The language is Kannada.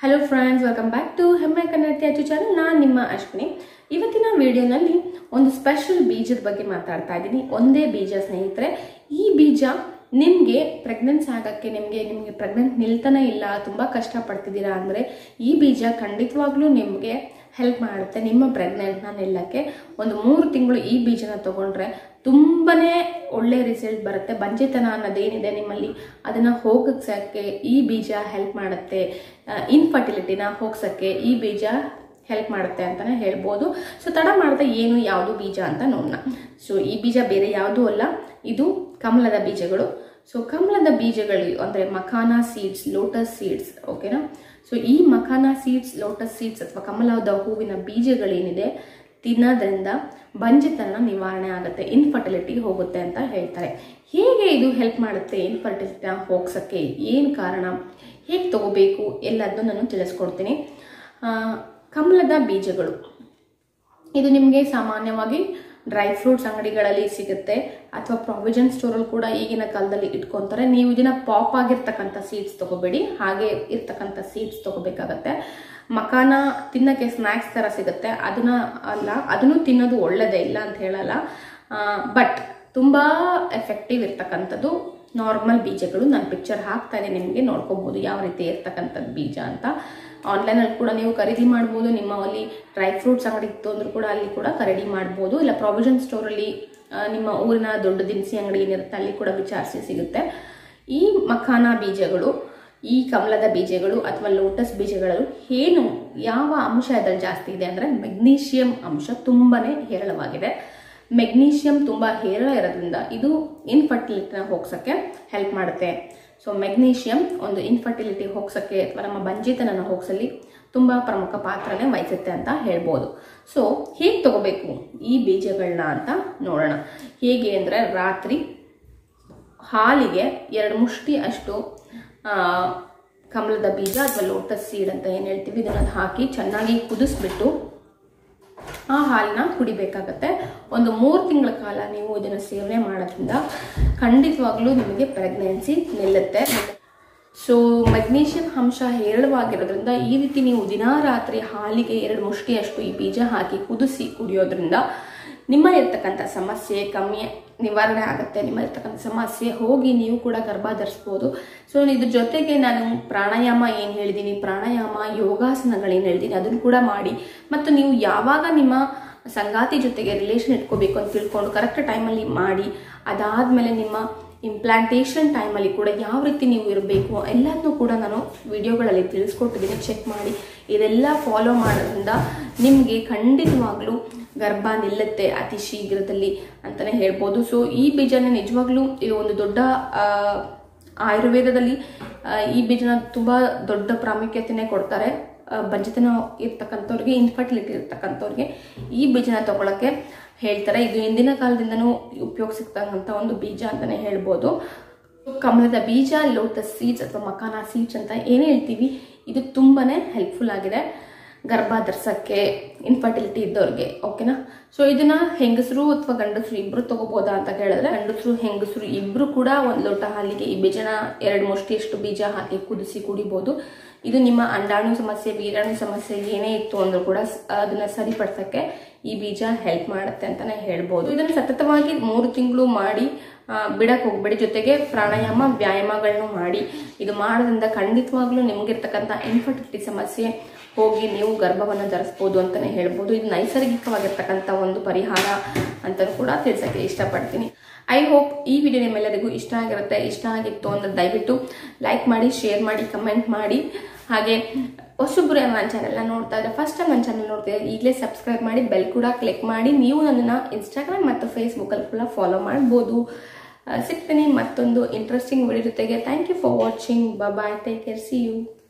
hello friends welcome back to ಹೆಮ್ಮೆ ಕನ್ನಡ ಅಚ್ಚು ಚಾನಲ್ ನಾನು ನಿಮ್ಮ ಅಶ್ವಿನಿ ಇವತ್ತಿನ ವಿಡಿಯೋನಲ್ಲಿ ಒಂದು ಸ್ಪೆಷಲ್ ಬೀಜದ ಬಗ್ಗೆ ಮಾತಾಡ್ತಾ ಇದ್ದೀನಿ ಒಂದೇ ಬೀಜ ಸ್ನೇಹಿತರೆ ಈ ಬೀಜ ನಿಮಗೆ ಪ್ರೆಗ್ನೆನ್ಸ್ ಆಗೋಕ್ಕೆ ನಿಮಗೆ ನಿಮಗೆ ಪ್ರೆಗ್ನೆಂಟ್ ನಿಲ್ತಾನೆ ಇಲ್ಲ ತುಂಬ ಕಷ್ಟಪಡ್ತಿದ್ದೀರಾ ಅಂದರೆ ಈ ಬೀಜ ಖಂಡಿತವಾಗ್ಲೂ ನಿಮಗೆ ಹೆಲ್ಪ್ ಮಾಡುತ್ತೆ ನಿಮ್ಮ ಪ್ರೆಗ್ನೆಂಟ್ನ ನಿಲ್ಲಕ್ಕೆ ಒಂದು ಮೂರು ತಿಂಗಳು ಈ ಬೀಜನ ತಗೊಂಡ್ರೆ ತುಂಬನೇ ಒಳ್ಳೆ ರಿಸಲ್ಟ್ ಬರುತ್ತೆ ಬಂಜೆತನ ಅನ್ನೋದೇನಿದೆ ನಿಮ್ಮಲ್ಲಿ ಅದನ್ನು ಹೋಗಿಸೋಕ್ಕೆ ಈ ಬೀಜ ಹೆಲ್ಪ್ ಮಾಡುತ್ತೆ ಇನ್ಫರ್ಟಿಲಿಟಿನ ಹೋಗ್ಸೋಕ್ಕೆ ಈ ಬೀಜ ಹೆಲ್ಪ್ ಮಾಡುತ್ತೆ ಅಂತಲೇ ಹೇಳ್ಬೋದು ಸೊ ತಡ ಮಾಡದೆ ಏನು ಯಾವುದು ಬೀಜ ಅಂತ ನೋಡೋಣ ಸೊ ಈ ಬೀಜ ಬೇರೆ ಯಾವುದೂ ಅಲ್ಲ ಇದು ಕಮಲದ ಬೀಜಗಳು ಸೊ ಕಮಲದ ಬೀಜಗಳು ಅಂದರೆ ಮಖಾನ ಸೀಡ್ಸ್ ಲೋಟಸ್ ಸೀಡ್ಸ್ ಓಕೆನಾ ಸೊ ಈ ಮಖಾನ ಸೀಡ್ಸ್ ಲೋಟಸ್ ಸೀಡ್ಸ್ ಅಥವಾ ಕಮಲದ ಹೂವಿನ ಬೀಜಗಳೇನಿದೆ ತಿನ್ನೋದ್ರಿಂದ ಬಂಜೆತನ ನಿವಾರಣೆ ಆಗುತ್ತೆ ಇನ್ಫರ್ಟಿಲಿಟಿ ಹೋಗುತ್ತೆ ಅಂತ ಹೇಳ್ತಾರೆ ಹೇಗೆ ಇದು ಹೆಲ್ಪ್ ಮಾಡುತ್ತೆ ಇನ್ಫರ್ಟಿಲಿಟಿನ ಹೋಗ್ಸೋಕ್ಕೆ ಏನು ಕಾರಣ ಹೇಗೆ ತಗೋಬೇಕು ಎಲ್ಲದನ್ನು ನಾನು ತಿಳಿಸ್ಕೊಡ್ತೀನಿ ಕಮಲದ ಬೀಜಗಳು ಇದು ನಿಮಗೆ ಸಾಮಾನ್ಯವಾಗಿ ಡ್ರೈ ಫ್ರೂಟ್ಸ್ ಅಂಗಡಿಗಳಲ್ಲಿ ಸಿಗುತ್ತೆ ಅಥವಾ ಪ್ರಾವಿಷನ್ ಸ್ಟೋರಲ್ಲಿ ಕೂಡ ಈಗಿನ ಕಾಲದಲ್ಲಿ ಇಟ್ಕೊತಾರೆ ನೀವು ಇದನ್ನ ಪಾಪ್ ಆಗಿರ್ತಕ್ಕಂಥ ಸೀಡ್ಸ್ ತಗೋಬೇಡಿ ಹಾಗೆ ಇರ್ತಕ್ಕಂಥ ಸೀಡ್ಸ್ ತಗೋಬೇಕಾಗತ್ತೆ ಮಕಾನ ತಿನ್ನಕ್ಕೆ ಸ್ನ್ಯಾಕ್ಸ್ ಥರ ಸಿಗುತ್ತೆ ಅದನ್ನ ಅಲ್ಲ ಅದನ್ನು ತಿನ್ನೋದು ಒಳ್ಳೇದೇ ಇಲ್ಲ ಅಂತ ಹೇಳಲ್ಲ ಬಟ್ ತುಂಬ ಎಫೆಕ್ಟಿವ್ ಇರ್ತಕ್ಕಂಥದ್ದು ನಾರ್ಮಲ್ ಬೀಜಗಳು ನಾನು ಪಿಕ್ಚರ್ ಹಾಕ್ತಾ ಇದ್ದೀನಿ ನಿಮಗೆ ನೋಡ್ಕೋಬೋದು ಯಾವ ರೀತಿ ಇರ್ತಕ್ಕಂಥದ್ದು ಬೀಜ ಅಂತ ಆನ್ಲೈನಲ್ಲಿ ಕೂಡ ನೀವು ಖರೀದಿ ಮಾಡ್ಬೋದು ನಿಮ್ಮ ಅಲ್ಲಿ ಡ್ರೈ ಫ್ರೂಟ್ಸ್ ಅಂಗಡಿ ಇತ್ತು ಅಂದ್ರೂ ಕೂಡ ಅಲ್ಲಿ ಕೂಡ ಖರೀದಿ ಮಾಡ್ಬೋದು ಇಲ್ಲ ಪ್ರಾವಿಷನ್ ಸ್ಟೋರಲ್ಲಿ ನಿಮ್ಮ ಊರಿನ ದೊಡ್ಡ ದಿನಸಿ ಅಂಗಡಿ ಏನಿರುತ್ತೆ ಅಲ್ಲಿ ಕೂಡ ವಿಚಾರಿಸಿ ಸಿಗುತ್ತೆ ಈ ಮಖಾನ ಬೀಜಗಳು ಈ ಕಮಲದ ಬೀಜಗಳು ಅಥವಾ ಲೋಟಸ್ ಬೀಜಗಳು ಏನು ಯಾವ ಅಂಶ ಅದ್ರಲ್ಲಿ ಜಾಸ್ತಿ ಇದೆ ಅಂದರೆ ಮೆಗ್ನೀಷಿಯಂ ಅಂಶ ತುಂಬಾನೇ ಹೇರಳವಾಗಿದೆ ಮೆಗ್ನೀಷಿಯಂ ತುಂಬ ಹೇರಳ ಇರೋದ್ರಿಂದ ಇದು ಇನ್ಫರ್ಟಿಲಿಟಿನ ಹೋಗ್ಸೋಕ್ಕೆ ಹೆಲ್ಪ್ ಮಾಡುತ್ತೆ ಸೊ ಮೆಗ್ನೀಷಿಯಂ ಒಂದು ಇನ್ಫರ್ಟಿಲಿಟಿ ಹೋಗ್ಸೋಕ್ಕೆ ಅಥವಾ ನಮ್ಮ ಬಂಜಿತನನ ಹೋಗ್ಸಲಿ ತುಂಬ ಪ್ರಮುಖ ಪಾತ್ರನೇ ವಹಿಸುತ್ತೆ ಅಂತ ಹೇಳ್ಬೋದು ಸೊ ಹೇಗೆ ತಗೋಬೇಕು ಈ ಬೀಜಗಳನ್ನ ಅಂತ ನೋಡೋಣ ಹೇಗೆ ಅಂದರೆ ರಾತ್ರಿ ಹಾಲಿಗೆ ಎರಡು ಮುಷ್ಟಿ ಅಷ್ಟು ಕಮಲದ ಬೀಜ ಅಥವಾ ಲೋಟಸ್ ಸೀಡ್ ಅಂತ ಏನು ಹೇಳ್ತೀವಿ ಇದನ್ನು ಹಾಕಿ ಚೆನ್ನಾಗಿ ಕುದಿಸ್ಬಿಟ್ಟು ಆ ಹಾಲನ್ನ ಕುಡಿಬೇಕಾಗತ್ತೆ ಒಂದು ಮೂರು ತಿಂಗಳ ಕಾಲ ನೀವು ಇದನ್ನು ಸೇವನೆ ಮಾಡೋದ್ರಿಂದ ಖಂಡಿತವಾಗ್ಲೂ ನಿಮಗೆ ಪ್ರೆಗ್ನೆನ್ಸಿ ನಿಲ್ಲುತ್ತೆ ಸೊ ಮೆಗ್ನೀಷಿಯಂ ಅಂಶ ಹೇರಳವಾಗಿರೋದ್ರಿಂದ ಈ ರೀತಿ ನೀವು ದಿನ ರಾತ್ರಿ ಹಾಲಿಗೆ ಎರಡು ಮುಷ್ಟಿಯಷ್ಟು ಈ ಬೀಜ ಹಾಕಿ ಕುದಿಸಿ ಕುಡಿಯೋದ್ರಿಂದ ನಿಮ್ಮ ಇರ್ತಕ್ಕಂಥ ಸಮಸ್ಯೆ ಕಮ್ಮಿ ನಿವಾರಣೆ ಆಗುತ್ತೆ ನಿಮ್ಮ ಇರ್ತಕ್ಕಂಥ ಸಮಸ್ಯೆ ಹೋಗಿ ನೀವು ಕೂಡ ಗರ್ಭ ಧರಿಸ್ಬೋದು ಸೊ ಇದ್ರ ಜೊತೆಗೆ ನಾನು ಪ್ರಾಣಾಯಾಮ ಏನು ಹೇಳಿದ್ದೀನಿ ಪ್ರಾಣಾಯಾಮ ಯೋಗಾಸನಗಳೇನು ಹೇಳಿದ್ದೀನಿ ಅದನ್ನು ಕೂಡ ಮಾಡಿ ಮತ್ತು ನೀವು ಯಾವಾಗ ನಿಮ್ಮ ಸಂಗಾತಿ ಜೊತೆಗೆ ರಿಲೇಷನ್ ಇಟ್ಕೋಬೇಕು ಅಂತ ತಿಳ್ಕೊಂಡು ಕರೆಕ್ಟ್ ಟೈಮಲ್ಲಿ ಮಾಡಿ ಅದಾದಮೇಲೆ ನಿಮ್ಮ ಇಂಪ್ಲಾಂಟೇಷನ್ ಟೈಮಲ್ಲಿ ಕೂಡ ಯಾವ ರೀತಿ ನೀವು ಇರಬೇಕು ಎಲ್ಲದನ್ನೂ ಕೂಡ ನಾನು ವಿಡಿಯೋಗಳಲ್ಲಿ ತಿಳಿಸ್ಕೊಟ್ಟಿದ್ದೀನಿ ಚೆಕ್ ಮಾಡಿ ಇದೆಲ್ಲ ಫಾಲೋ ಮಾಡೋದ್ರಿಂದ ನಿಮಗೆ ಖಂಡಿತವಾಗ್ಲೂ ಗರ್ಭ ನಿಲ್ಲುತ್ತೆ ಅತಿ ಶೀಘ್ರದಲ್ಲಿ ಅಂತಲೇ ಹೇಳ್ಬೋದು ಸೊ ಈ ಬೀಜನ ನಿಜವಾಗ್ಲೂ ಇದು ಒಂದು ದೊಡ್ಡ ಆಯುರ್ವೇದದಲ್ಲಿ ಈ ಬೀಜನ ತುಂಬ ದೊಡ್ಡ ಪ್ರಾಮುಖ್ಯತೆನೇ ಕೊಡ್ತಾರೆ ಬಂಜತನ ಇರ್ತಕ್ಕಂಥವ್ರಿಗೆ ಇನ್ಫರ್ಟಿಲಿಟಿ ಇರ್ತಕ್ಕಂಥವ್ರಿಗೆ ಈ ಬೀಜನ ತಗೊಳಕ್ಕೆ ಹೇಳ್ತಾರೆ ಇದು ಹಿಂದಿನ ಕಾಲದಿಂದನೂ ಉಪಯೋಗಿಸಿರ್ತಕ್ಕಂಥ ಒಂದು ಬೀಜ ಅಂತಲೇ ಹೇಳ್ಬೋದು ಕಮಲದ ಬೀಜ ಲೋಟಸ್ ಸೀಡ್ಸ್ ಅಥವಾ ಮಕಾನ ಸೀಡ್ಸ್ ಅಂತ ಏನು ಹೇಳ್ತೀವಿ ಇದು ತುಂಬಾ ಹೆಲ್ಪ್ಫುಲ್ ಆಗಿದೆ ಗರ್ಭ ಧರಿಸೋಕ್ಕೆ ಇನ್ಫರ್ಟಿಲಿಟಿ ಇದ್ದವ್ರಿಗೆ ಓಕೆನಾ ಸೊ ಇದನ್ನ ಹೆಂಗಸರು ಅಥವಾ ಗಂಡಸರು ಇಬ್ರು ತಗೋಬೋದಾ ಅಂತ ಕೇಳಿದ್ರೆ ಗಂಡಸರು ಹೆಂಗಸರು ಇಬ್ರು ಕೂಡ ಒಂದು ಲೋಟ ಹಾಲಿಗೆ ಈ ಬೀಜನ ಎರಡು ಮುಷ್ಟಿಯಷ್ಟು ಬೀಜ ಹಾಕಿ ಕುದಿಸಿ ಕುಡಿಬೋದು ಇದು ನಿಮ್ಮ ಅಂಡಾಣು ಸಮಸ್ಯೆ ವೀರಾಣು ಸಮಸ್ಯೆ ಏನೇ ಇತ್ತು ಅಂದ್ರೂ ಕೂಡ ಅದನ್ನ ಸರಿಪಡಿಸೋಕ್ಕೆ ಈ ಬೀಜ ಹೆಲ್ಪ್ ಮಾಡುತ್ತೆ ಅಂತಾನೆ ಹೇಳ್ಬೋದು ಇದನ್ನು ಸತತವಾಗಿ ಮೂರು ತಿಂಗಳು ಮಾಡಿ ಬಿಡಕ್ಕೆ ಹೋಗ್ಬೇಡಿ ಜೊತೆಗೆ ಪ್ರಾಣಾಯಾಮ ವ್ಯಾಯಾಮಗಳನ್ನು ಮಾಡಿ ಇದು ಮಾಡೋದ್ರಿಂದ ಖಂಡಿತವಾಗ್ಲೂ ನಿಮಗಿರ್ತಕ್ಕಂಥ ಇನ್ಫರ್ಟಿಲಿಟಿ ಸಮಸ್ಯೆ ಹೋಗಿ ನೀವು ಗರ್ಭವನ್ನು ಧರಿಸ್ಬೋದು ಅಂತಲೇ ಹೇಳ್ಬೋದು ಇದು ನೈಸರ್ಗಿಕವಾಗಿರ್ತಕ್ಕಂಥ ಒಂದು ಪರಿಹಾರ ಅಂತಲೂ ಕೂಡ ತಿಳಿಸೋಕ್ಕೆ ಇಷ್ಟಪಡ್ತೀನಿ ಐ ಹೋಪ್ ಈ ವಿಡಿಯೋ ನಿಮ್ಮೆಲ್ಲರಿಗೂ ಇಷ್ಟ ಆಗಿರುತ್ತೆ ಇಷ್ಟ ಆಗಿತ್ತು ಅಂದರೆ ದಯವಿಟ್ಟು ಲೈಕ್ ಮಾಡಿ ಶೇರ್ ಮಾಡಿ ಕಮೆಂಟ್ ಮಾಡಿ ಹಾಗೆ ಹೊಸೊಬ್ಬರು ನನ್ನ ಚಾನೆಲ್ನ ನೋಡ್ತಾ ಇದ್ರೆ ಫಸ್ಟ್ ಟೈಮ್ ನನ್ನ ಚಾನಲ್ ನೋಡ್ತಾ ಇದ್ರೆ ಈಗಲೇ ಸಬ್ಸ್ಕ್ರೈಬ್ ಮಾಡಿ ಬೆಲ್ ಕೂಡ ಕ್ಲಿಕ್ ಮಾಡಿ ನೀವು ನನ್ನನ್ನು ಇನ್ಸ್ಟಾಗ್ರಾಮ್ ಮತ್ತು ಫೇಸ್ಬುಕ್ಕಲ್ಲಿ ಕೂಡ ಫಾಲೋ ಮಾಡ್ಬೋದು ಸಿಗ್ತೀನಿ ಮತ್ತೊಂದು ಇಂಟ್ರೆಸ್ಟಿಂಗ್ ವಿಡಿಯೋ ಜೊತೆಗೆ thank you for watching bye take care see you